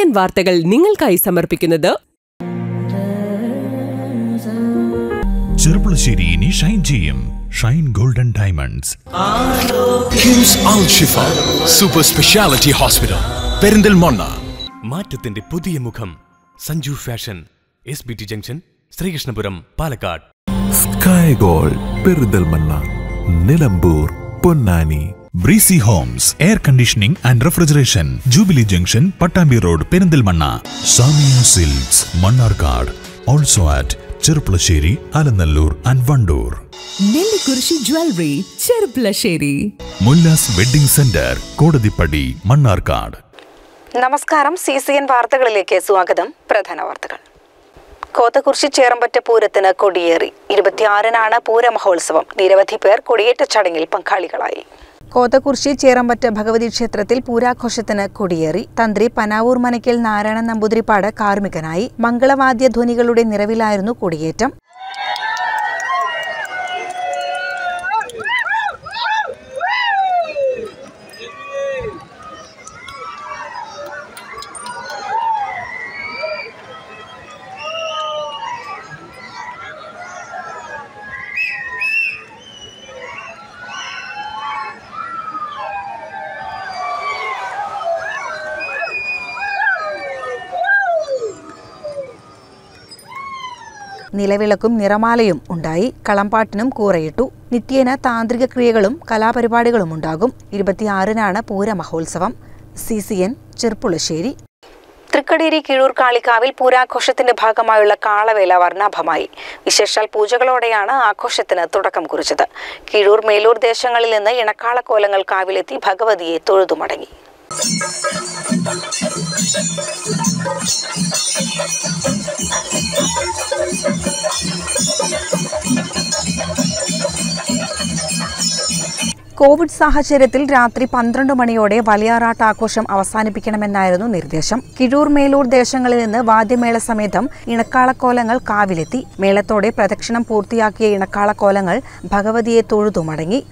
N വാർത്തകൾ നിങ്ങൾക്കായി സമർപ്പിക്കുന്നത് ചെറുപ്പുളശ്ശേരി ഇനി ഷൈൻ ചെയ്യും shine golden diamonds KIMS Al Shifa super speciality hospital Perinthalmanna മാറ്റത്തിന്റെ പുതിയ മുഖം Sanju fashion S B T junction Sreekrishnapuram Palakkad sky gold Perinthalmanna Nilambur Ponnani breezy homes air conditioning and refrigeration jubilee junction Pattambi road Perinthalmanna Samiya silks Mannarkkad also at Cherpulassery Alanallur and Wandoor Nellikurissi jewellery Cherpulassery Mullas wedding centre Kodathippadi Mannarkkad നമസ്കാരം C C N വാർത്തകളിലേക്ക് സ്വാഗതം പ്രധാന വാർത്തകൾ കോതകുറിശി ചേറമ്പറ്റ പൂരത്തിന് കൊടിയേറി ഇരുപത്തിയാറിനാണ് പൂരമഹോത്സവം നിരവധി പേർ കൊടിയേറ്റ ചടങ്ങിൽ പങ്കാളികളായി കോതകുറിശി ചേറമ്പറ്റ ഭഗവതി ക്ഷേത്രത്തിൽ പൂരാഘോഷത്തിന് കൊടിയേറി തന്ത്രി പനാവൂർ മനയ്ക്കൽ നാരായണൻ നമ്പൂതിരിപ്പാട് കാർമ്മികനായി മംഗളവാദ്യ ധ്വനികളുടെ നിറവിലായിരുന്നു കൊടിയേറ്റം നിലവിളക്കും നിറമാലയും ഉണ്ടായി കളംപാട്ടിനും കൂറയിട്ടു നിത്യേന താന്ത്രിക ക്രിയകളും കലാപരിപാടികളും ഉണ്ടാകും ഇരുപത്തിയാറിനാണ് പൂരമഹോത്സവം C C N Cherpulassery Thrikkateri Kizhur കാളിക്കാവിൽ പൂരാഘോഷത്തിന്റെ ഭാഗമായുള്ള കാളവേല വർണ്ണാഭമായി വിശേഷാൽ പൂജകളോടെയാണ് ആഘോഷത്തിന് തുടക്കം കുറിച്ചത് കിഴൂർ മേലൂർ ദേശങ്ങളിൽ നിന്ന് ഇണക്കാളക്കോലങ്ങൾ കാവിലെത്തി ഭഗവതിയെ തൊഴുതുമടങ്ങി കോവിഡ് സാഹചര്യത്തിൽ രാത്രി പന്ത്രണ്ട് മണിയോടെ വലിയാറാട്ട് ആഘോഷം അവസാനിപ്പിക്കണമെന്നായിരുന്നു നിർദ്ദേശം കിഴൂർ മേലൂർ ദേശങ്ങളിൽ നിന്ന് വാദ്യമേള സമേതം ഇണക്കാളക്കോലങ്ങൾ കാവിലെത്തി മേളത്തോടെ പ്രദക്ഷിണം പൂർത്തിയാക്കിയ ഇണക്കാളക്കോലങ്ങൾ ഭഗവതിയെ തൊഴുതു മടങ്ങി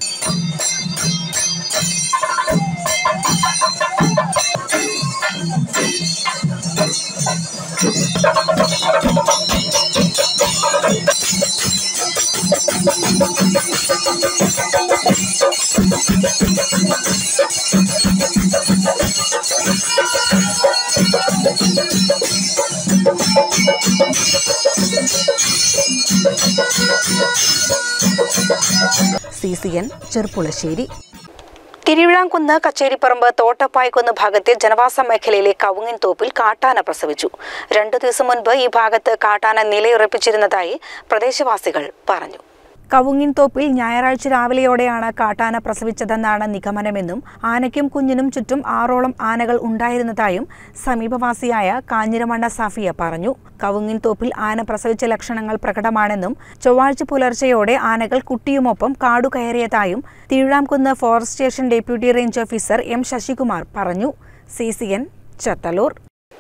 C C N Cherpulassery Thiruvizhamkunnu Kacheriparambu Thottappaykunnu ഭാഗത്തെ ജനവാസ മേഖലയിലെ കവുങ്ങിൻ തോപ്പിൽ കാട്ടാന പ്രസവിച്ചു രണ്ടു ദിവസം മുൻപ് ഈ ഭാഗത്ത് കാട്ടാന നിലയുറപ്പിച്ചിരുന്നതായി പ്രദേശവാസികൾ പറഞ്ഞു കവുങ്ങിൻ തോപ്പിൽ ഞായറാഴ്ച രാവിലെയോടെയാണ് കാട്ടാന പ്രസവിച്ചതെന്നാണ് നിഗമനമെന്നും ആനയ്ക്കും കുഞ്ഞിനും ചുറ്റും ആറോളം ആനകൾ ഉണ്ടായിരുന്നതായും സമീപവാസിയായ കാഞ്ഞിരമണ്ണ സാഫിയ പറഞ്ഞു കവുങ്ങിൻ തോപ്പിൽ ആന പ്രസവിച്ച ലക്ഷണങ്ങൾ പ്രകടമാണെന്നും ചൊവ്വാഴ്ച പുലർച്ചെയോടെ ആനകൾ കുട്ടിയുമൊപ്പം കാടുകയറിയതായും Thiruvizhamkunnu forest station deputy range officer M Sasikumar പറഞ്ഞു സി സി എൻ ചത്തലൂർ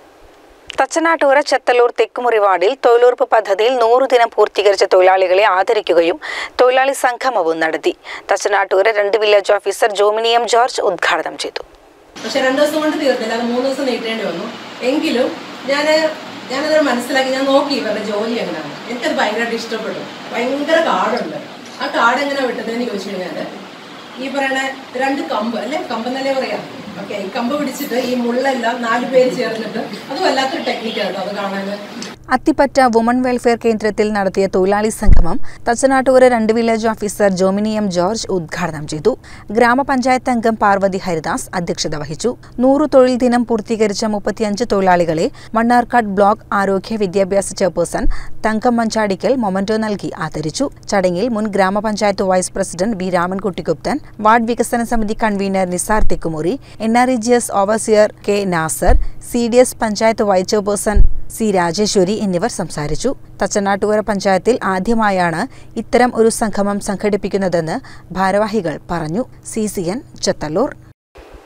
തച്ചനാട്ടൂര ചെത്തലൂർ തെക്കുമുറി വാർഡിൽ തൊഴിലുറപ്പ് പദ്ധതിയിൽ നൂറു ദിനം പൂർത്തീകരിച്ച തൊഴിലാളികളെ ആദരിക്കുകയും തൊഴിലാളി സംഗമവും നടത്തി തച്ചനാട്ടൂര രണ്ട് വില്ലേജ് ഓഫീസർ ജോമിനിയം ജോർജ് ഉദ്ഘാടനം ചെയ്തു പക്ഷെ രണ്ടു ദിവസം കൊണ്ട് തീർന്നില്ല അത് മൂന്ന് ദിവസം നീട്ടേണ്ടി വന്നു എങ്കിലും ഞാൻ ഞാനത് മനസ്സിലാക്കി ഞാൻ നോക്കി ഇവരുടെ ജോലി എങ്ങനെയാണ് എനിക്കത് ഭയങ്കരമായിട്ട് ഇഷ്ടപ്പെട്ടു ഭയങ്കര കാടുണ്ട് ആ കാട് എങ്ങനെ വിട്ടതെന്ന് ചോദിച്ചു കഴിഞ്ഞാൽ ഈ പറയണ രണ്ട് കമ്പ് അല്ലേ കമ്പ് എന്നല്ലേ പറയാം ഓക്കെ ഈ കമ്പ് പിടിച്ചിട്ട് ഈ മുള്ളെല്ലാം നാല് പേര് ചേർന്നിട്ട് അത് വല്ലാത്തൊരു ടെക്നിക്കാണ് കേട്ടോ അത് കാണാൻ അത്തിപ്പറ്റ വുമൺ വെൽഫെയർ കേന്ദ്രത്തിൽ നടത്തിയ തൊഴിലാളി സംഗമം തച്ചനാട്ടൂര് രണ്ട് വില്ലേജ് ഓഫീസർ ജോമിനിയം ജോർജ് ഉദ്ഘാടനം ചെയ്തു ഗ്രാമപഞ്ചായത്ത് അംഗം പാർവതി ഹരിദാസ് അധ്യക്ഷത വഹിച്ചു നൂറു തൊഴിൽ ദിനം പൂർത്തീകരിച്ച മുപ്പത്തിയഞ്ച് തൊഴിലാളികളെ മണ്ണാർക്കാട് ബ്ലോക്ക് ആരോഗ്യ വിദ്യാഭ്യാസ ചെയർപേഴ്സൺ തങ്കം മഞ്ചാടിക്കൽ മൊമന്റോ നൽകി ആദരിച്ചു ചടങ്ങിൽ മുൻ grama panchayat vice president B Ramankutty Guptan ward വികസന സമിതി convener Nisar Thekkumuri N R E G S overseer K Nasar C D S panchayat vice chairperson C Rajeswari എന്നിവർ സംസാരിച്ചു തച്ചനാട്ടുകര പഞ്ചായത്തിൽ ആദ്യമായാണ് ഇത്തരം ഒരു സംഗമം സംഘടിപ്പിക്കുന്നതെന്ന് ഭാരവാഹികൾ പറഞ്ഞു C C N Chethalloor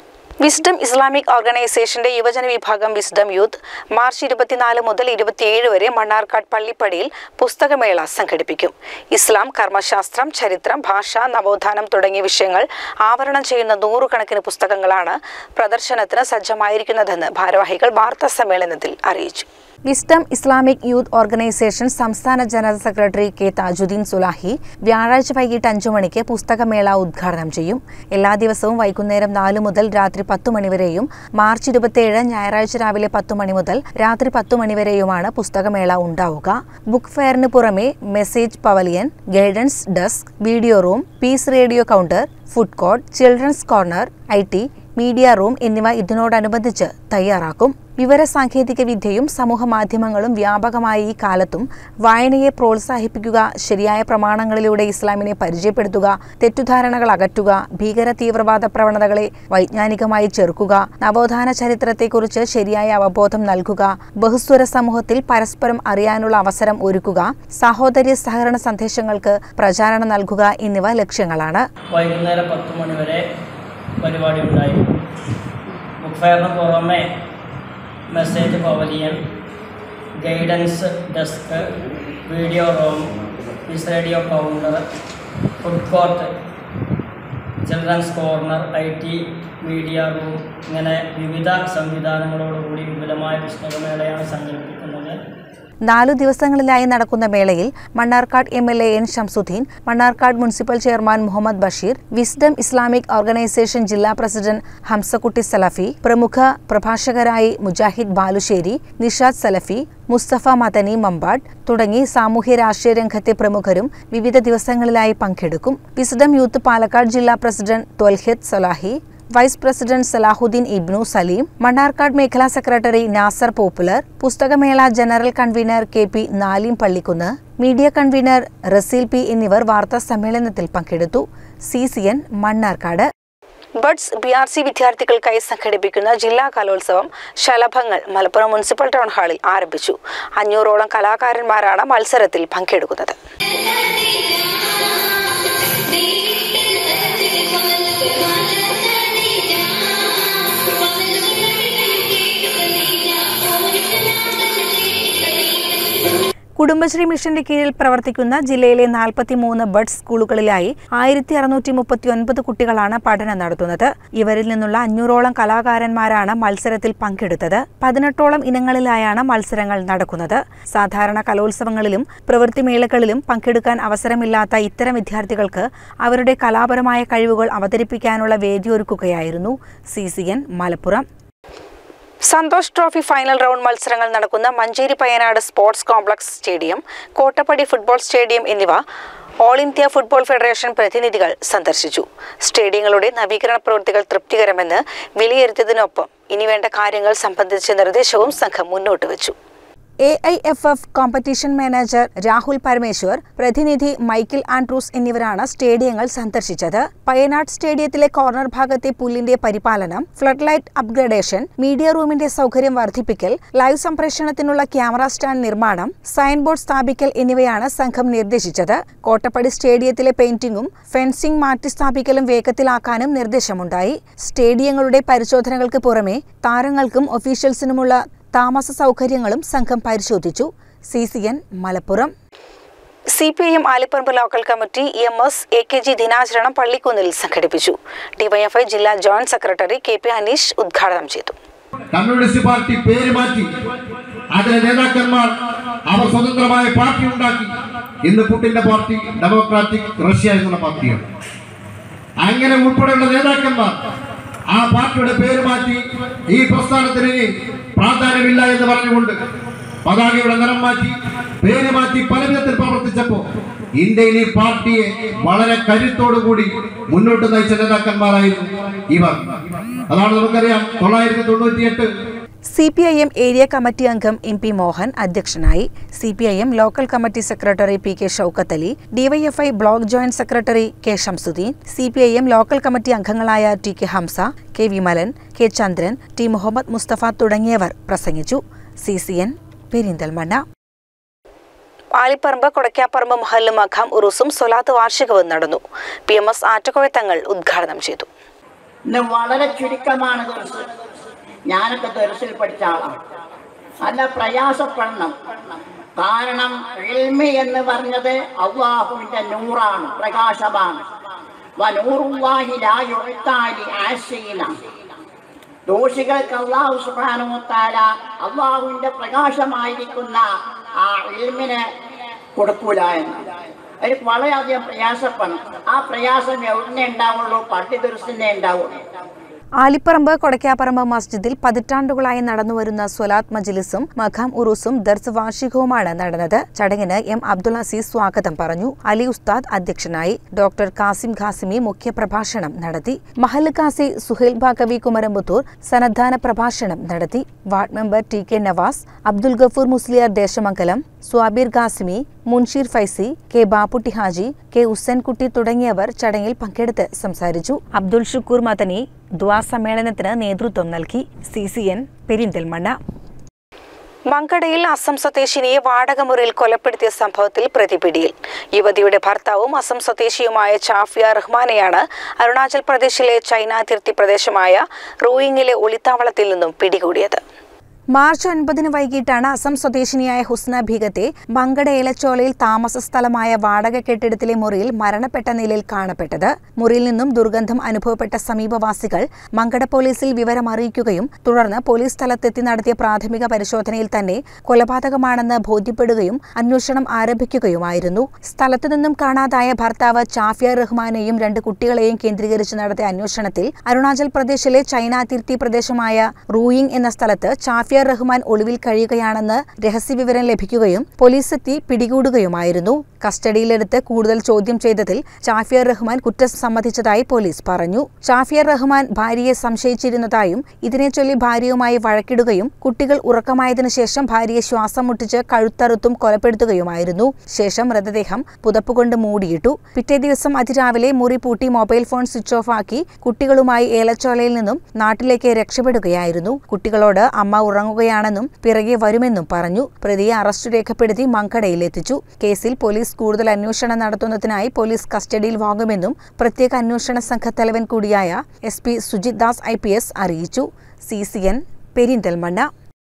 wisdom Islamic ഓർഗനൈസേഷന്റെ യുവജന വിഭാഗം വിസ്ഡം യൂത്ത് മാർച്ച് ഇരുപത്തിനാല് മുതൽ ഇരുപത്തിയേഴ് വരെ മണ്ണാർക്കാട് പള്ളിപ്പടിയിൽ പുസ്തകമേള സംഘടിപ്പിക്കും ഇസ്ലാം കർമ്മശാസ്ത്രം ചരിത്രം ഭാഷ നവോത്ഥാനം തുടങ്ങിയ വിഷയങ്ങൾ ആവരണം ചെയ്യുന്ന നൂറുകണക്കിന് പുസ്തകങ്ങളാണ് പ്രദർശനത്തിന് സജ്ജമായിരിക്കുന്നതെന്ന് ഭാരവാഹികൾ വാർത്താ സമ്മേളനത്തിൽ അറിയിച്ചു വിസ്ഡം ഇസ്ലാമിക് യൂത്ത് ഓർഗനൈസേഷൻ സംസ്ഥാന general secretary K Thajudheen Swalahi വ്യാഴാഴ്ച വൈകിട്ട് അഞ്ചു മണിക്ക് പുസ്തകമേള ഉദ്ഘാടനം ചെയ്യും എല്ലാ ദിവസവും വൈകുന്നേരം നാലു മുതൽ രാത്രി പത്തു മണിവരെയും മാർച്ച് ഇരുപത്തിയേഴ് ഞായറാഴ്ച രാവിലെ പത്തു മണി മുതൽ രാത്രി പത്തു മണിവരെയുമാണ് പുസ്തകമേള ഉണ്ടാവുക ബുക്ക് ഫെയറിന് പുറമെ message pavilion guidance desk video room peace radio counter food court children's corner I T media room എന്നിവ ഇതിനോടനുബന്ധിച്ച് തയ്യാറാക്കും വിവര സാങ്കേതിക വിദ്യയും സമൂഹ മാധ്യമങ്ങളും വ്യാപകമായ ഈ കാലത്തും വായനയെ പ്രോത്സാഹിപ്പിക്കുക ശരിയായ പ്രമാണങ്ങളിലൂടെ ഇസ്ലാമിനെ പരിചയപ്പെടുത്തുക തെറ്റുധാരണകൾ അകറ്റുക ഭീകര തീവ്രവാദ പ്രവണതകളെ വൈജ്ഞാനികമായി ചെറുക്കുക നവോത്ഥാന ചരിത്രത്തെക്കുറിച്ച് ശരിയായ അവബോധം നൽകുക ബഹുസ്വര സമൂഹത്തിൽ പരസ്പരം അറിയാനുള്ള അവസരം ഒരുക്കുക സാഹോദര്യ സഹകരണ സന്ദേശങ്ങൾക്ക് പ്രചാരണം നൽകുക എന്നിവ ലക്ഷ്യങ്ങളാണ് വൈകുന്നേരം പത്ത് മണി വരെ പരിപാടി ഉണ്ടായി ബുക്ക് ഫെയറിന് പുറമെ message pavilion guidance desk video room peace radio counter food court children's corner I T media room ഇങ്ങനെ വിവിധ സംവിധാനങ്ങളോടുകൂടി വിപുലമായ പുസ്തകമേളയാണ് സംഘടിപ്പിക്കുന്നത് നാലു ദിവസങ്ങളിലായി നടക്കുന്ന മേളയിൽ Mannarkkad M L A N Shamsudheen Mannarkkad municipal chairman Muhammad Basheer wisdom Islamic organisation ജില്ലാ പ്രസിഡന്റ് ഹംസക്കുട്ടി സലഫി പ്രമുഖ പ്രഭാഷകരായി മുജാഹിദ് ബാലുശ്ശേരി നിഷാദ് സലഫി മുസ്തഫ മദനി മമ്പാട് തുടങ്ങി സാമൂഹ്യ രാഷ്ട്രീയ രംഗത്തെ പ്രമുഖരും വിവിധ ദിവസങ്ങളിലായി പങ്കെടുക്കും വിസ്ഡം യൂത്ത് പാലക്കാട് ജില്ലാ president Thwalhid Salahi vice president Salahudheen Ibnu Saleem Mannarkkad മേഖലാ സെക്രട്ടറി നാസർ പോപ്പുലർ പുസ്തകമേള general convener K P Nalim Pallikkunnu media convener Raseel P എന്നിവർ വാർത്താ സമ്മേളനത്തിൽ പങ്കെടുത്തു C C N Mannarkkad buds B R C വിദ്യാർത്ഥികൾക്കായി സംഘടിപ്പിക്കുന്ന ജില്ലാ കലോത്സവം ശലഭങ്ങൾ മലപ്പുറം മുനിസിപ്പൽ ടൗൺ ഹാളിൽ ആരംഭിച്ചു അഞ്ഞൂറോളം കലാകാരന്മാരാണ് മത്സരത്തിൽ പങ്കെടുക്കുന്നത് കുടുംബശ്രീ മിഷന്റെ കീഴിൽ പ്രവർത്തിക്കുന്ന ജില്ലയിലെ നാൽപ്പത്തിമൂന്ന് ബഡ് സ്കൂളുകളിലായി ആയിരത്തി അറുന്നൂറ്റി മുപ്പത്തി ഒൻപത് കുട്ടികളാണ് പഠനം നടത്തുന്നത് ഇവരിൽ നിന്നുള്ള അഞ്ഞൂറോളം കലാകാരന്മാരാണ് മത്സരത്തിൽ പങ്കെടുത്തത് പതിനെട്ടോളം ഇനങ്ങളിലായാണ് മത്സരങ്ങൾ നടക്കുന്നത് സാധാരണ കലോത്സവങ്ങളിലും പ്രവൃത്തിമേളകളിലും പങ്കെടുക്കാൻ അവസരമില്ലാത്ത ഇത്തരം വിദ്യാർത്ഥികൾക്ക് അവരുടെ കലാപരമായ കഴിവുകൾ അവതരിപ്പിക്കാനുള്ള വേദിയൊരുക്കുകയായിരുന്നു C C N Malappuram Santhosh trophy final round മത്സരങ്ങൾ നടക്കുന്ന Manjeri Payyanad sports complex stadium Kottappadi football stadium എന്നിവ ഓൾ ഇന്ത്യ ഫുട്ബോൾ ഫെഡറേഷൻ പ്രതിനിധികൾ സന്ദർശിച്ചു സ്റ്റേഡിയങ്ങളുടെ നവീകരണ പ്രവൃത്തികൾ തൃപ്തികരമെന്ന് വിലയിരുത്തിയതിനൊപ്പം ഇനി വേണ്ട കാര്യങ്ങൾ സംബന്ധിച്ച നിർദ്ദേശവും സംഘം മുന്നോട്ട് വെച്ചു A I F F competition manager Rahul Parameswar പ്രതിനിധി മൈക്കിൾ ആൻഡ്രൂസ് എന്നിവരാണ് സ്റ്റേഡിയങ്ങൾ സന്ദർശിച്ചത് പയനാട് സ്റ്റേഡിയത്തിലെ കോർണർ ഭാഗത്തെ പുല്ലിന്റെ പരിപാലനം ഫ്ലഡ് ലൈറ്റ് അപ്ഗ്രഡേഷൻ മീഡിയ റൂമിന്റെ സൗകര്യം വർദ്ധിപ്പിക്കൽ ലൈവ് സംപ്രേഷണത്തിനുള്ള ക്യാമറ സ്റ്റാൻഡ് നിർമ്മാണം സൈൻ ബോർഡ് സ്ഥാപിക്കൽ എന്നിവയാണ് സംഘം നിർദ്ദേശിച്ചത് കോട്ടപ്പടി സ്റ്റേഡിയത്തിലെ പെയിന്റിംഗും ഫെൻസിംഗ് മാറ്റി സ്ഥാപിക്കലും വേഗത്തിലാക്കാനും നിർദ്ദേശമുണ്ടായി സ്റ്റേഡിയങ്ങളുടെ പരിശോധനകൾക്ക് പുറമെ താരങ്ങൾക്കും ഒഫീഷ്യൽസിനുമുള്ള താമസ സൗകര്യങ്ങളും സംഘം പരിശോധിച്ചു C C N Malappuram C P I M Alipparamba local committee M S A K G ദിനാചരണം പള്ളിക്കുന്നിൽ സംഘടിപ്പിച്ചു ഡിവൈഎഫ്ഐ ജില്ലാ joint secretary K P Aneesh ഉദ്ഘാടനം ചെയ്തു കമ്മ്യൂണിസ്റ്റ് പാർട്ടി പേര് മാറ്റി അതിലെ നേതാക്കന്മാർ അവർ സ്വതന്ത്രമായ പാർട്ടി ഉണ്ടാക്കി ഇന്ന് പുട്ടിന്റെ പാർട്ടി ഡെമോക്രാറ്റിക് റഷ്യ എന്നുള്ള പാർട്ടിയാണ് അങ്ങനെ ഉൾപ്പെടെയുള്ള നേതാക്കന്മാർ ആ പാർട്ടിയുടെ പേര് മാറ്റി ഈ പ്രസ്ഥാനത്തിന് ഇനി പ്രാധാന്യമില്ല എന്ന് പറഞ്ഞുകൊണ്ട് പതാകയുടെ നിറം മാറ്റി പേര് മാറ്റി പല വിധത്തിൽ പ്രവർത്തിച്ചപ്പോ ഇന്ത്യയിൽ ഈ പാർട്ടിയെ വളരെ കരുത്തോടുകൂടി മുന്നോട്ട് നയിച്ച നേതാക്കന്മാരായിരുന്നു ഇവർ അതാണ് നമുക്കറിയാം തൊള്ളായിരത്തി തൊണ്ണൂറ്റിയെട്ട് C P I M area committee അംഗം എം പി മോഹൻ അധ്യക്ഷനായി C P I M local committee secretary P K Shoukath Ali DYFI block joint secretary K Shamsudheen C P I M local committee അംഗങ്ങളായ T K Hamza K Vimalan K Chandran T Muhammad Musthafa തുടങ്ങിയവർ പ്രസംഗിച്ചു C C N Perinthalmanna Alipparamba Kodakkaparamba മഹല്ല് മഖാം ഉറുസും സൊലാത്ത് വാർഷികവും നടന്നു P M S Attakoya തങ്ങൾ ഉദ്ഘാടനം ചെയ്തു ഇന്ന് വളരെ ചുരുക്കമാണ് ദർസ് ഞാനൊക്കെ ദർസിൽ പഠിച്ച ആളാണ് നല്ല പ്രയാസപ്പെടണം കാരണം ഇൽമി എന്ന് പറഞ്ഞത് അള്ളാഹുവിന്റെ നൂറാണ് പ്രകാശമാണ് വനൂറുല്ലാഹി ലാ യുഅത്താലി ആശീന ദോഷികൾക്ക് അള്ളാഹു സുബാനുത്താല അള്ളാഹുവിന്റെ പ്രകാശമായിരിക്കുന്ന ആ ഇൽമിനെ കൊടുക്കൂല എന്ന് അതിന് വളരെയധികം പ്രയാസപ്പെടണം ആ പ്രയാസം എവിടെ ഉണ്ടാവുള്ളൂ പട്ടി ദുരസ്ഥനെ ഉണ്ടാവുള്ളൂ ആലിപ്പറമ്പ് കൊടക്കാപ്പറമ്പ് മസ്ജിദിൽ പതിറ്റാണ്ടുകളായി നടന്നുവരുന്ന സ്വലാത്ത് മജ്ലിസും മഖാം ഉറൂസും ദർസ് വാർഷികവുമാണ് നടന്നത് ചടങ്ങിന് എം അബ്ദുൽ അസീസ് സ്വാഗതം പറഞ്ഞു അലി ഉസ്താദ് അധ്യക്ഷനായി ഡോക്ടർ കാസിം ഖാസിമി മുഖ്യപ്രഭാഷണം നടത്തി മഹൽ കാസി സുഹൈൽ ബാക്കവി കുമരമ്പത്തൂർ സന്നദ്ധാന പ്രഭാഷണം നടത്തി ward member T K Navas Abdul Gafoor Musliyar Desamangalam Swabir Khasimi Munsheer Faizy K Bapputty Haji K Ussankutty തുടങ്ങിയവർ ചടങ്ങിൽ പങ്കെടുത്ത് സംസാരിച്ചു അബ്ദുൽ ഷുക്കൂർ മദനി ദ്വാ സമ്മേളനത്തിന് നേതൃത്വം നൽകി സി സി എൻ പെരിന്തൽമണ്ണ മങ്കടയിൽ അസം സ്വദേശിനിയെ വാടകമുറിയിൽ കൊലപ്പെടുത്തിയ സംഭവത്തിൽ പ്രതിപിടിയിൽ യുവതിയുടെ ഭർത്താവും അസം സ്വദേശിയുമായ ചാഫിയ റഹ്മാനെയാണ് അരുണാചൽ പ്രദേശിലെ ചൈന അതിർത്തി പ്രദേശമായ റോയിങ്ങിലെ ഒളിത്താവളത്തിൽ നിന്നും പിടികൂടിയത് മാർച്ച് ഒൻപതിന് വൈകിട്ടാണ് അസം സ്വദേശിനിയായ ഹുസ്ന ബീഗത്തെ മങ്കട ഏലച്ചോലയിൽ താമസ സ്ഥലമായ വാടക കെട്ടിടത്തിലെ മുറിയിൽ മരണപ്പെട്ട നിലയിൽ കാണപ്പെട്ടത് മുറിയിൽ നിന്നും ദുർഗന്ധം അനുഭവപ്പെട്ട സമീപവാസികൾ മങ്കട പോലീസിൽ വിവരം അറിയിക്കുകയും തുടർന്ന് പോലീസ് സ്ഥലത്തെത്തി നടത്തിയ പ്രാഥമിക പരിശോധനയിൽ തന്നെ കൊലപാതകമാണെന്ന് ബോധ്യപ്പെടുകയും അന്വേഷണം ആരംഭിക്കുകയുമായിരുന്നു സ്ഥലത്തു നിന്നും കാണാതായ ഭർത്താവ് ചാഫിയ റഹ്മാനെയും രണ്ട് കുട്ടികളെയും കേന്ദ്രീകരിച്ച് നടത്തിയ അന്വേഷണത്തിൽ അരുണാചൽ പ്രദേശിലെ ചൈന അതിർത്തി പ്രദേശമായ റൂയിങ് എന്ന സ്ഥലത്ത് ചാഫിയ റഹ്മാൻ ഒളിവിൽ കഴിയുകയാണെന്ന് രഹസ്യവിവരം ലഭിക്കുകയും പോലീസ് എത്തി പിടികൂടുകയുമായിരുന്നു കസ്റ്റഡിയിലെടുത്ത് കൂടുതൽ ചോദ്യം ചെയ്തതിൽ ചാഫിയർ റഹ്മാൻ കുറ്റം സമ്മതിച്ചതായി പോലീസ് പറഞ്ഞു ചാഫിയർ റഹ്മാൻ ഭാര്യയെ സംശയിച്ചിരുന്നതായും ഇതിനെ ചൊല്ലി ഭാര്യയുമായി വഴക്കിടുകയും കുട്ടികൾ ഉറക്കമായതിനു ശേഷം ഭാര്യയെ ശ്വാസം മുട്ടിച്ച് കഴുത്തറുത്തും കൊലപ്പെടുത്തുകയുമായിരുന്നു ശേഷം മൃതദേഹം പുതപ്പുകൊണ്ട് മൂടിയിട്ടു പിറ്റേ ദിവസം അതിരാവിലെ മുറി പൂട്ടി മൊബൈൽ ഫോൺ സ്വിച്ച് ഓഫ് ആക്കി കുട്ടികളുമായി ഏലച്ചോലയിൽ നിന്നും നാട്ടിലേക്ക് രക്ഷപ്പെടുകയായിരുന്നു കുട്ടികളോട് അമ്മ ഉറങ്ങുകയാണെന്നും പിറകെ വരുമെന്നും പറഞ്ഞു പ്രതിയെ അറസ്റ്റ് രേഖപ്പെടുത്തി മങ്കടയിലെത്തിച്ചു കേസിൽ പോലീസ് കൂടുതൽ അന്വേഷണം നടത്തുന്നതിനായി പോലീസ് കസ്റ്റഡിയിൽ വാങ്ങുമെന്നും പ്രത്യേക അന്വേഷണ സംഘത്തലവൻ കൂടിയായ S P Sujith Das I P S അറിയിച്ചു C C N Perinthalmanna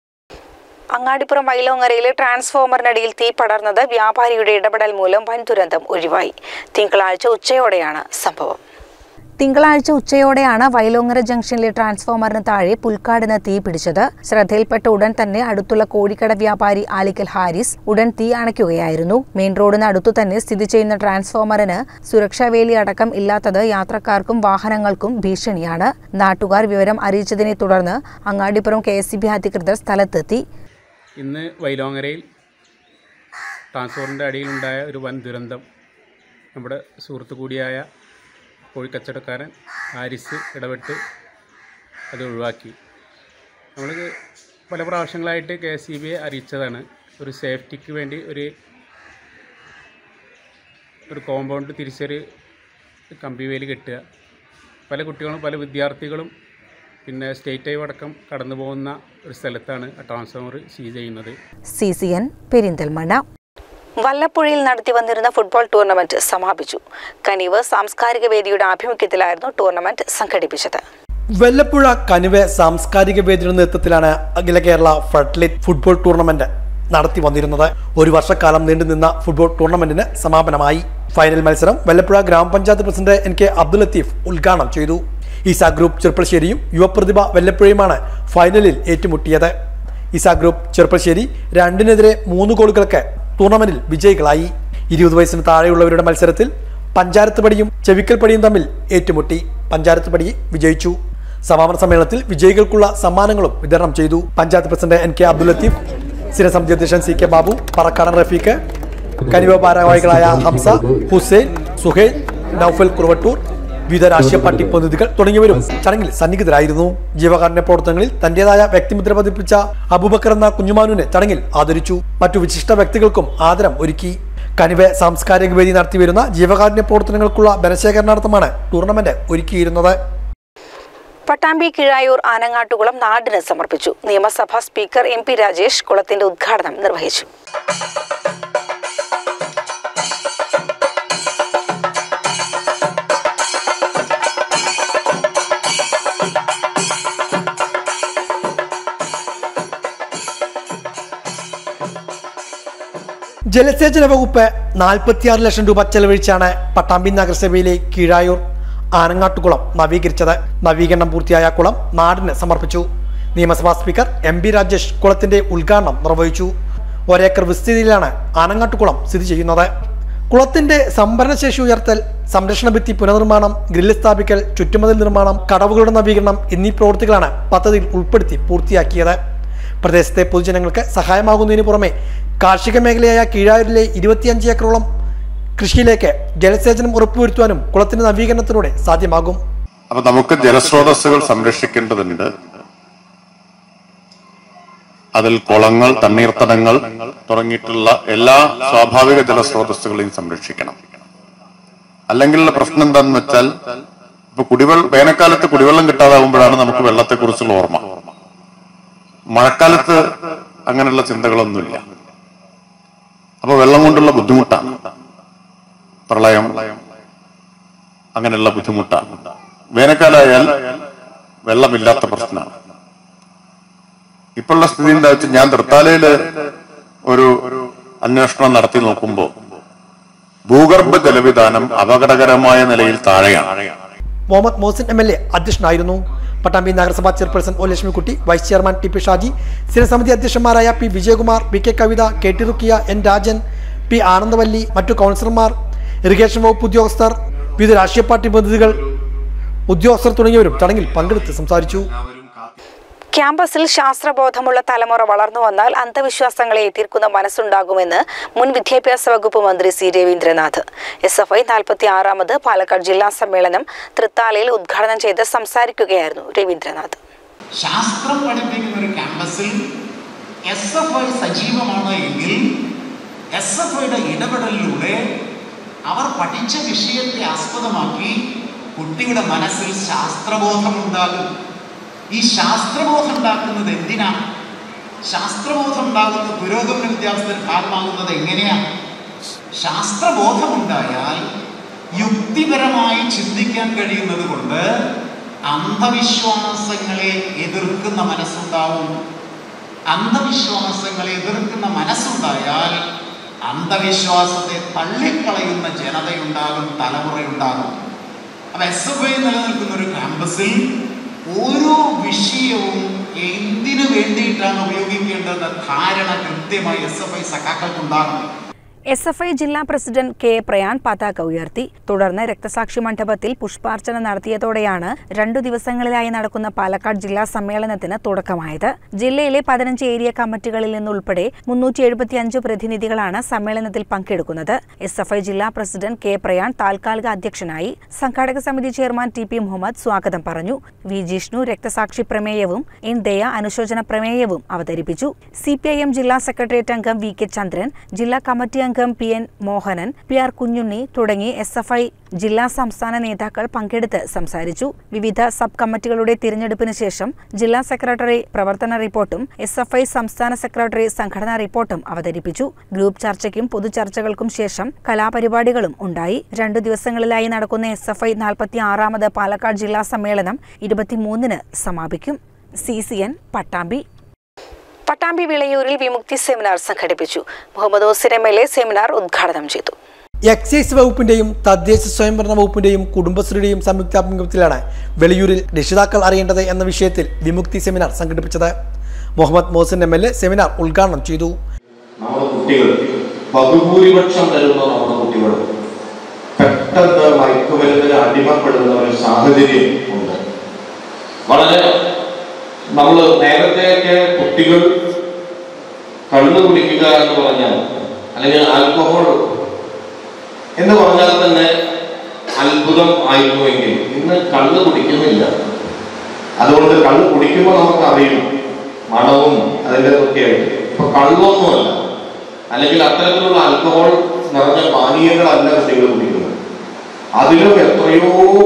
Angadippuram വൈലോങ്ങരയിലെ ട്രാൻസ്ഫോമറിനടിയിൽ തീ പടർന്നത് വ്യാപാരിയുടെ ഇടപെടൽ മൂലം വൻ ദുരന്തം ഒഴിവായി തിങ്കളാഴ്ച ഉച്ചയോടെയാണ് സംഭവം തിങ്കളാഴ്ച ഉച്ചയോടെയാണ് വൈലോങ്ങര ജംഗ്ഷനിലെ ട്രാൻസ്ഫോമറിന് താഴെ പുൽക്കാടിന് തീ പിടിച്ചത് ശ്രദ്ധയിൽപ്പെട്ട ഉടൻ തന്നെ അടുത്തുള്ള കോഴിക്കട വ്യാപാരി ആലിക്കൽ ഹാരിസ് ഉടൻ തീ അണയ്ക്കുകയായിരുന്നു മെയിൻ റോഡിന് അടുത്തു തന്നെ സ്ഥിതി ചെയ്യുന്ന ട്രാൻസ്ഫോമറിന് സുരക്ഷാ വേലി അടക്കം ഇല്ലാത്തത് യാത്രക്കാർക്കും വാഹനങ്ങൾക്കും ഭീഷണിയാണ് നാട്ടുകാർ വിവരം അറിയിച്ചതിനെ തുടർന്ന് അങ്ങാടിപ്പുറം കെ എസ് അധികൃതർ സ്ഥലത്തെത്തി ഇന്ന് വൈലോങ്ങരയിൽ ട്രാൻസ്ഫോറിൻ്റെ അടിയിലുണ്ടായ ഒരു വൻ ദുരന്തം നമ്മുടെ സുഹൃത്തു കൂടിയായ കോഴിക്കച്ചവടക്കാരൻ ഹാരിസ് ഇടപെട്ട് അത് ഒഴിവാക്കി നമ്മൾ പല പ്രാവശ്യങ്ങളായിട്ട് കെ എസ് ഇ ബിയെ അറിയിച്ചതാണ് ഒരു സേഫ്റ്റിക്ക് വേണ്ടി ഒരു ഒരു കോമ്പൗണ്ട് തിരിച്ചൊരു കമ്പി വേലി കെട്ടുക പല കുട്ടികളും പല വിദ്യാർത്ഥികളും പിന്നെ സ്റ്റേറ്റ് ഹൈവേ അടക്കം കടന്നു പോകുന്ന ഒരു സ്ഥലത്താണ് ആ ട്രാൻസ്ഫോമർ സീസ് ചെയ്യുന്നത് സി സി എൻ പെരിന്തൽമണ്ണ വല്ലപ്പുഴയിൽ നടത്തി വന്നിരുന്ന ഫുട്ബോൾ ടൂർണമെന്റ് സമാപിച്ചു കനിവ് സാംസ്കാരിക വേദിയുടെ ആഭിമുഖ്യത്തിലായിരുന്നു ടൂർണമെന്റ് സംഘടിപ്പിച്ചത് വെല്ലപ്പുഴ കനിവെ സാംസ്കാരിക വേദിയുടെ നേതൃത്വത്തിലാണ് അഖില കേരള ഫട്ലിറ്റ് ഫുട്ബോൾ ടൂർണമെന്റ് നടത്തി വന്നിരുന്നത് ഒരു വർഷക്കാലം നീണ്ടുനിന്ന ഫുട്ബോൾ ടൂർണമെന്റിന് സമാപനമായി ഫൈനൽ മത്സരം Vallappuzha grama panchayat president N K Abdul Latheef ഉദ്ഘാടനം ചെയ്തു ഈസ ഗ്രൂപ്പ് ചെറുപ്പശ്ശേരിയും യുവപ്രതിഭ വെല്ലപ്പുഴയുമാണ് ഫൈനലിൽ ഏറ്റുമുട്ടിയത് ഈസ ഗ്രൂപ്പ് ചെറുപ്പശ്ശേരി രണ്ടിനെതിരെ മൂന്ന് ഗോളുകൾക്ക് ടൂർണമെന്റിൽ വിജയികളായി ഇരുപത് വയസ്സിന് താഴെയുള്ളവരുടെ മത്സരത്തിൽ പഞ്ചാരത്ത് പടിയും ചെവിക്കൽ പടിയും തമ്മിൽ ഏറ്റുമുട്ടി പഞ്ചാരത്ത് പടി വിജയിച്ചു സമാപന സമ്മേളനത്തിൽ വിജയികൾക്കുള്ള സമ്മാനങ്ങളും വിതരണം ചെയ്തു panchayat president N K Abdul Latheef സ്ഥിരസമിതി അധ്യക്ഷൻ സി കെ ബാബു പറക്കാടൻ റഫീഖ് കനിവ ഭാരവാഹികളായ ഹംസ ഹുസൈൻ സുഹൈൽ നൌഫൽ കുറുവട്ടൂർ വിവിധ രാഷ്ട്രീയ പാർട്ടി പ്രതിനിധികൾ തുടങ്ങിയവരും ചടങ്ങിൽ സന്നിഹിതരായിരുന്നു ജീവകാരുണ്യ പ്രവർത്തനങ്ങളിൽ തന്റേതായ വ്യക്തിമുദ്ര പതിപ്പിച്ച അബൂബക്കർ എന്ന കുഞ്ഞുമാനുവിനെ ചടങ്ങിൽ ആദരിച്ചു മറ്റു വിശിഷ്ട വ്യക്തികൾക്കും ആദരം ഒരുക്കി കനിവെ സാംസ്കാരിക വേദി നടത്തിവരുന്ന ജീവകാരുണ്യ പ്രവർത്തനങ്ങൾക്കുള്ള ധനശേഖരണാർത്ഥമാണ് ടൂർണമെന്റ് ഒരുക്കിയിരുന്നത് പട്ടാമ്പി കിഴായൂർ ആനങ്ങാട്ടുകുളം നാടിന് സമർപ്പിച്ചു നിയമസഭാ സ്പീക്കർ എം പി രാജേഷ് കുളത്തിന്റെ ഉദ്ഘാടനം നിർവഹിച്ചു ജലസേചന വകുപ്പ് നാൽപ്പത്തിയാറ് ലക്ഷം രൂപ ചെലവഴിച്ചാണ് പട്ടാമ്പി നഗരസഭയിലെ കീഴായൂർ ആനങ്ങാട്ടുകുളം നവീകരിച്ചത് നവീകരണം പൂർത്തിയായ കുളം നാടിന് സമർപ്പിച്ചു നിയമസഭാ സ്പീക്കർ എം ബി രാജേഷ് കുളത്തിന്റെ ഉദ്ഘാടനം നിർവഹിച്ചു ഒരേക്കർ വിസ്തൃതിയിലാണ് ആനങ്ങാട്ടുകുളം സ്ഥിതി ചെയ്യുന്നത് കുളത്തിന്റെ സംഭരണശേഷി ഉയർത്തൽ സംരക്ഷണ ഭിത്തി പുനർനിർമ്മാണം ഗ്രില്ല് സ്ഥാപിക്കൽ ചുറ്റുമതിൽ നിർമ്മാണം കടവുകളുടെ നവീകരണം എന്നീ പ്രവൃത്തികളാണ് പദ്ധതിയിൽ ഉൾപ്പെടുത്തി പൂർത്തിയാക്കിയത് പ്രദേശത്തെ പൊതുജനങ്ങൾക്ക് സഹായമാകുന്നതിന് പുറമെ കാർഷിക മേഖലയായ കീഴായൂരിലെ ഇരുപത്തിയഞ്ച് ഏക്കറോളം കൃഷിയിലേക്ക് ജലസേചനം ഉറപ്പുവരുത്തുവാനും കുളത്തിന്റെ നവീകരണത്തിലൂടെ സാധ്യമാകും അപ്പൊ നമുക്ക് ജലസ്രോതസ്സുകൾ സംരക്ഷിക്കേണ്ടതുണ്ട് അതിൽ കുളങ്ങൾ തണ്ണീർത്തടങ്ങൾ തുടങ്ങിയിട്ടുള്ള എല്ലാ സ്വാഭാവിക ജലസ്രോതസ്സുകളെയും സംരക്ഷിക്കണം അല്ലെങ്കിലുള്ള പ്രശ്നം എന്താണെന്ന് വെച്ചാൽ ഇപ്പൊ കുടിവെള്ളം വേനൽക്കാലത്ത് കുടിവെള്ളം കിട്ടാതാകുമ്പോഴാണ് നമുക്ക് വെള്ളത്തെക്കുറിച്ചുള്ള ഓർമ്മ മഴക്കാലത്ത് അങ്ങനെയുള്ള ചിന്തകളൊന്നുമില്ല അപ്പൊ വെള്ളം കൊണ്ടുള്ള ബുദ്ധിമുട്ടാണ് പ്രളയം അങ്ങനെയുള്ള ബുദ്ധിമുട്ടാണ് വേനൽക്കാലമായാൽ വെള്ളമില്ലാത്ത പ്രശ്നമാണ് ഇപ്പോഴുള്ള സ്ഥിതി എന്താ വെച്ചാൽ ഞാൻ തൃത്താലയില് ഒരു അന്വേഷണം നടത്തി നോക്കുമ്പോൾ ഭൂഗർഭ ജലവിധാനം അപകടകരമായ നിലയിൽ താഴെയാണ് Muhammad Mohsin M L A അധ്യക്ഷനായിരുന്നു പട്ടാമ്പി നഗരസഭാ chairperson O Lakshmikutty vice chairman T P Shaji സ്ഥിരസമിതി അധ്യക്ഷന്മാരായ P Vijayakumar P K Kavitha K T Rukhiya N Rajan P Anandavalli മറ്റു കൗൺസിലർമാർ ഇറിഗേഷൻ വകുപ്പ് ഉദ്യോഗസ്ഥർ വിവിധ രാഷ്ട്രീയ പാർട്ടി പ്രതിനിധികൾ ഉദ്യോഗസ്ഥർ തുടങ്ങിയവരും ചടങ്ങിൽ പങ്കെടുത്ത് സംസാരിച്ചു ക്യാമ്പസിൽ ശാസ്ത്രബോധമുള്ള തലമുറ വളർന്നു വന്നാൽ അന്ധവിശ്വാസങ്ങളെ എതിർക്കുന്ന മനസ്സുണ്ടാകുമെന്ന് മുൻ വിദ്യാഭ്യാസ വകുപ്പ് മന്ത്രി C Raveendranath S F I നാൽപ്പത്തി ആറാമത് പാലക്കാട് ജില്ലാ സമ്മേളനം തൃത്താലയിൽ ഉദ്ഘാടനം ചെയ്ത് സംസാരിക്കുകയായിരുന്നു രവീന്ദ്രനാഥ് ശാസ്ത്രം പഠിപ്പിക്കുന്ന ഒരു ക്യാമ്പസിൽ എസ് എഫ് ഐ സജീവമാണ് എങ്കിൽ എസ് എഫ് ഐയുടെ ഇടപെടലിലൂടെ അവർ പഠിച്ച വിഷയത്തെ ആസ്പദമാക്കി കുട്ടിയുടെ മനസ്സിൽ ശാസ്ത്രബോധം ഉണ്ടാകും ഈ ശാസ്ത്രബോധം ഉണ്ടാക്കുന്നത് എന്തിനാണ് ശാസ്ത്രബോധം ഉണ്ടാകുന്ന പുരോഗമന വിദ്യാഭ്യാസത്തിന് ഭാഗമാകുന്നത് എങ്ങനെയാണ് ശാസ്ത്രബോധമുണ്ടായാൽ യുക്തിപരമായി ചിന്തിക്കാൻ കഴിയുന്നത് കൊണ്ട് അന്ധവിശ്വാസങ്ങളെ എതിർക്കുന്ന മനസ്സുണ്ടാവും അന്ധവിശ്വാസങ്ങളെ എതിർക്കുന്ന മനസ്സുണ്ടായാൽ അന്ധവിശ്വാസത്തെ തള്ളിക്കളയുന്ന ജനതയുണ്ടാകും തലമുറയുണ്ടാകും അപ്പൊ എസ് എഫ് ഐ നിലനിൽക്കുന്ന ഒരു ക്യാമ്പസിൽ ഓരോ വിഷയവും എന്തിനു വേണ്ടിയിട്ടാണ് ഉപയോഗിക്കേണ്ടതെന്ന ധാരണ കൃത്യമായി എസ് എഫ് ഐ സഖാക്കൾക്കുണ്ടാകും എസ് എഫ് ഐ ജില്ലാ പ്രസിഡന്റ് കെ പ്രയാൺ പതാക ഉയർത്തി തുടർന്ന് രക്തസാക്ഷി മണ്ഡപത്തിൽ പുഷ്പാർച്ചന നടത്തിയതോടെയാണ് രണ്ടു ദിവസങ്ങളിലായി നടക്കുന്ന പാലക്കാട് ജില്ലാ സമ്മേളനത്തിന് തുടക്കമായത് ജില്ലയിലെ പതിനഞ്ച് ഏരിയ കമ്മിറ്റികളിൽ നിന്നുൾപ്പെടെ മുന്നൂറ്റി എഴുപത്തിയഞ്ച് പ്രതിനിധികളാണ് സമ്മേളനത്തിൽ പങ്കെടുക്കുന്നത് എസ് എഫ് ഐ ജില്ലാ പ്രസിഡന്റ് കെ പ്രയാൺ താൽക്കാലിക അധ്യക്ഷനായി സംഘാടക സമിതി ചെയർമാൻ ടി പി മുഹമ്മദ് സ്വാഗതം പറഞ്ഞു വി ജിഷ്ണു രക്തസാക്ഷി പ്രമേയവും എൻ ദയ അനുശോചന പ്രമേയവും അവതരിപ്പിച്ചു സി പി ഐ എം ജില്ലാ സെക്രട്ടേറിയറ്റ് അംഗം വി കെ ചന്ദ്രൻ ജില്ലാ കമ്മിറ്റി അംഗം P N Mohanan P R Kunhunni തുടങ്ങി എസ് എഫ് ഐ ജില്ലാ സംസ്ഥാന നേതാക്കൾ പങ്കെടുത്ത് സംസാരിച്ചു വിവിധ സബ് കമ്മിറ്റികളുടെ തിരഞ്ഞെടുപ്പിന് ശേഷം ജില്ലാ സെക്രട്ടറി പ്രവർത്തന റിപ്പോർട്ടും എസ് എഫ് ഐ സംസ്ഥാന സെക്രട്ടറി സംഘടനാ റിപ്പോർട്ടും അവതരിപ്പിച്ചു ഗ്രൂപ്പ് ചർച്ചയ്ക്കും പൊതുചർച്ചകൾക്കും ശേഷം കലാപരിപാടികളും ഉണ്ടായി രണ്ടു ദിവസങ്ങളിലായി നടക്കുന്ന എസ് എഫ് ഐ നാൽപ്പത്തി ആറാമത് പാലക്കാട് ജില്ലാ സമ്മേളനം ഇരുപത്തിമൂന്നിന് സമാപിക്കും C C N Pattambi Pattambi വിളയൂരിൽ വിമുക്തി സെമിനാർ സംഘടിപ്പിച്ചു Muhammad Hussain M L A seminar ഉദ്ഘാടനം ചെയ്തു എക്സൈസ് വകുപ്പിന്റെയും തദ്ദേശ സ്വയംഭരണ വകുപ്പിന്റെയും കുടുംബശ്രീയുടെയും സംയുക്താഭിമുഖ്യത്തിലാണ് വെളിയൂരിൽ രക്ഷിതാക്കൾ അറിയേണ്ടത് എന്ന വിഷയത്തിൽ വിമുക്തി സെമിനാർ സംഘടിപ്പിച്ചത് Muhammad Mohsin M L A seminar ഉദ്ഘാടനം ചെയ്തു നമ്മുടെ കുട്ടികൾ ബഹുഭൂരിപക്ഷം വരുന്ന നമ്മുടെ കുട്ടികൾ പെട്ടെന്ന് മയക്കുമരുന്നിന് അടിമപ്പെടുന്ന ഒരു സാഹചര്യം ഉണ്ട് വളരെ നമ്മൾ നേരത്തെയൊക്കെ കുട്ടികൾ കള്ളു കുടിക്കുക എന്ന് പറഞ്ഞാൽ അല്ലെങ്കിൽ ആൽക്കഹോൾ എന്ന് പറഞ്ഞാൽ തന്നെ അത്ഭുതം ആയിരുന്നുവെങ്കിൽ ഇന്ന് കള്ള് കുടിക്കുന്നില്ല അതുകൊണ്ട് കള്ള് കുടിക്കുമ്പോൾ നമുക്ക് അറിയും മണവും അതിൻ്റെ കൃത്യമായിട്ട് ഇപ്പൊ കള്ളൊന്നുമല്ല അല്ലെങ്കിൽ അത്തരത്തിലുള്ള ആൽക്കഹോൾ നിറഞ്ഞ പാനീയങ്ങളല്ല കുട്ടികൾ കുടിക്കുന്നത് അതിലും എത്രയോ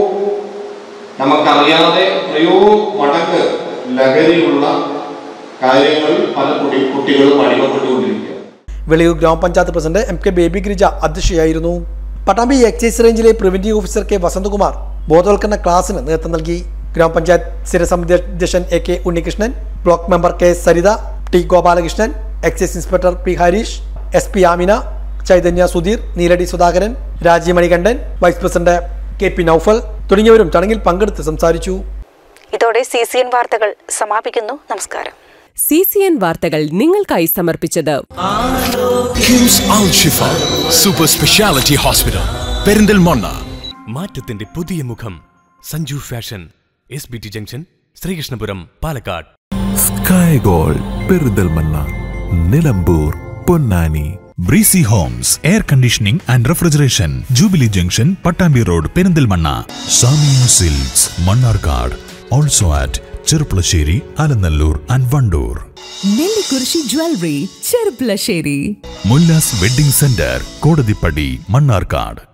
നമുക്കറിയാതെ എത്രയോ മടങ്ങ് ലഹരിയുള്ള കാര്യങ്ങൾ പല കുടി കുട്ടികളും അടിമപ്പെട്ടുകൊണ്ടിരിക്കുക Veliyur grama panchayat president M K Baby Girija അധ്യക്ഷയായിരുന്നു പട്ടാമ്പി എക്സൈസ് റേഞ്ചിലെ പ്രിവന്റീവ് ഓഫീസർ കെ വസന്തകുമാർ ബോധവൽക്കരണ ക്ലാസിന് നേതൃത്വം നൽകി ഗ്രാമപഞ്ചായത്ത് സ്ഥിരസമിതി അധ്യക്ഷൻ A K Unnikrishnan block member K Saritha T Gopalakrishnan excise inspector P Hareesh S P Amina Chaitanya Sudheer Neeladi Sudhakaran Rajeev Manikandan vice president K P Noufal തുടങ്ങിയവരും ചടങ്ങിൽ പങ്കെടുത്ത് സംസാരിച്ചു ഇതോടെ സി സി എൻ വാർത്തകൾ സമാപിക്കുന്നു നമസ്കാരം സി സി എൻ വാർത്തകൾ നിങ്ങൾക്കായി സമർപ്പിച്ചത് KIMS Al Shifa super speciality hospital Perinthalmanna മാറ്റത്തിന്റെ പുതിയ മുഖം Sanju fashion S B T junction Sreekrishnapuram Palakkad sky gold Perinthalmanna Nilambur Ponnani breezy homes air conditioning and refrigeration jubilee junction Pattambi road Perinthalmanna Samiya silks Mannarkkad also at Cherpulassery Alanallur and Wandoor Nellikurissi jewellery Cherpulassery Mullas wedding centre Kodathippadi Mannarkkad